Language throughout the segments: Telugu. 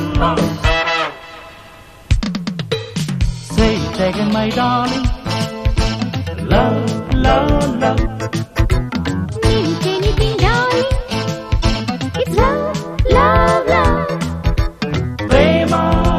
Say it again, my darling. Love, love, love. Means anything, darling. It's love, love, love. ప్రేమ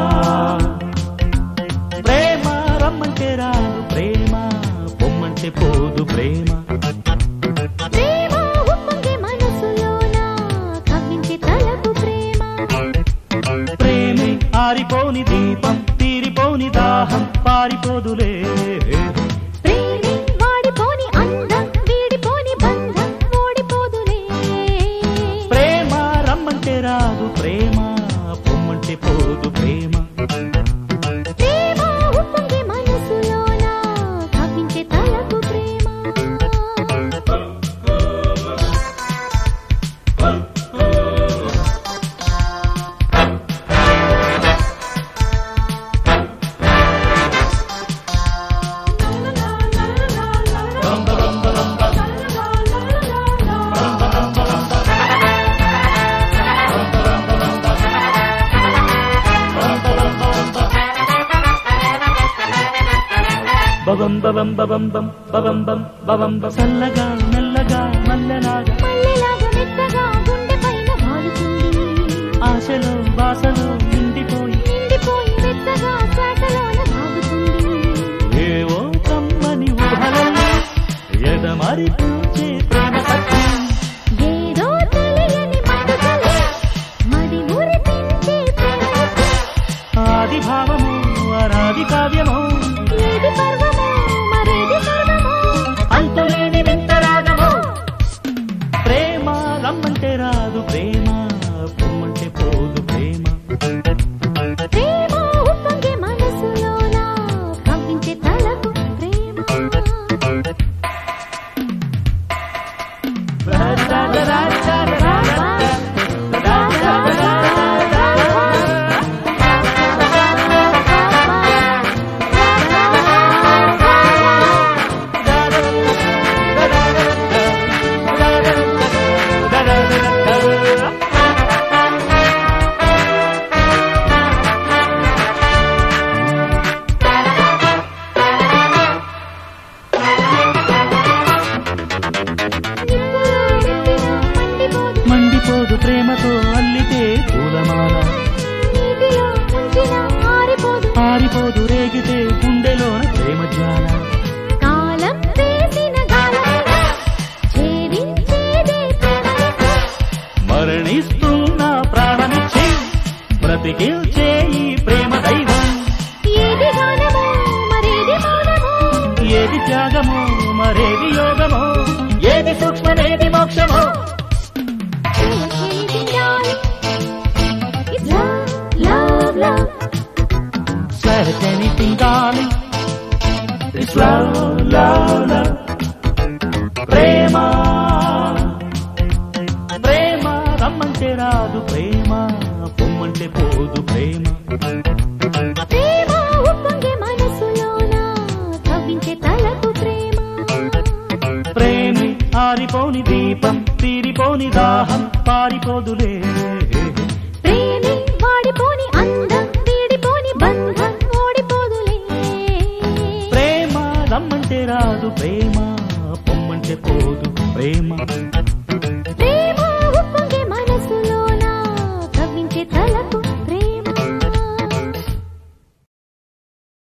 ప్రేమ రమ్మంటే రాదు ప్రేమ పొమ్మంటే పోదు ప్రేమ ప్రేమ ఉప్పొంగే మనసులోన కవ్వించే తలపు ప్రేమ ప్రేమే ఆరిపోని దీపం తీరిపోని దాహం పారిపోదులే ప్రేమే వాడిపోని అందం వీడిపోని బంధం ఓడిపోదులే ప్రేమ రమ్మంటే రాదు ప్రేమ పొమ్మంటే పోదు ప్రేమ ప్రేమ ఉప్పొంగే మనసులోన కవ్వించే తలపు ప్రేమ బబం బబం బబం బం బబం బం బబం బం చల్లగా మెల్లగా మల్లెలాగా మల్లెలాగా మెత్తగా గుండె పైన వాలుతుంది ఆశలో బాసలో నిండిపోయి నిండిపోయి మెత్తగా శ్వాసలోన సాగుతుంది ఏవో కమ్మని ఊహలలో ఎదమరి పూచే ప్రేమ సత్యం ఏదో తెలియని మత్తుకలే మది మురిపించే ప్రేమ ఆది భావము అనాది కావ్యము ఏది పర్వమో మరేది స్వర్గమో అంతులేని వింతరాగము ప్రేమ రమ్మంటే రాదు ప్రేమ పొమ్మంటే పోదు ప్రేమ ప్రేమ ఉప్పొంగే మనసులోన కవ్వించే తలకు ప్రేమ మండిపోదు ప్రేమతో అల్లితే పూలమాల నీటిలో ముంచిన ఆరిపోదు పారిపోదు రేగితే గుండెలోన ప్రేమ జ్వాల కాలం వేసిన గాలమైన ఛేదించేదే ప్రేమ మరణిస్తున్న ప్రాణమిచ్చి బ్రతికిల్చే ఈ ప్రేమ దైవం ఏది గానమో మరేది మౌనమో ఏది త్యాగమో మరేది యోగమో ఏది సూక్ష్మమేది మోక్షమో Anything, darling. It's love, love, love. Said anything, darling. It's love, love, love. ప్రేమ ప్రేమ రమ్మంటే రాదు ప్రేమ పొమ్మంటే పోదు ప్రేమ ప్రేమ ఉప్పొంగే మనసులోన కవ్వించే తలకు ప్రేమ ప్రేమి ఆరిపోని దీపం తీరిపోని దాహం పారిపోదులే ప్రేమే వాడిపోని అందం వీడిపోని బంధం ఓడిపోదులే ప్రేమ రమ్మంటే రాదు ప్రేమ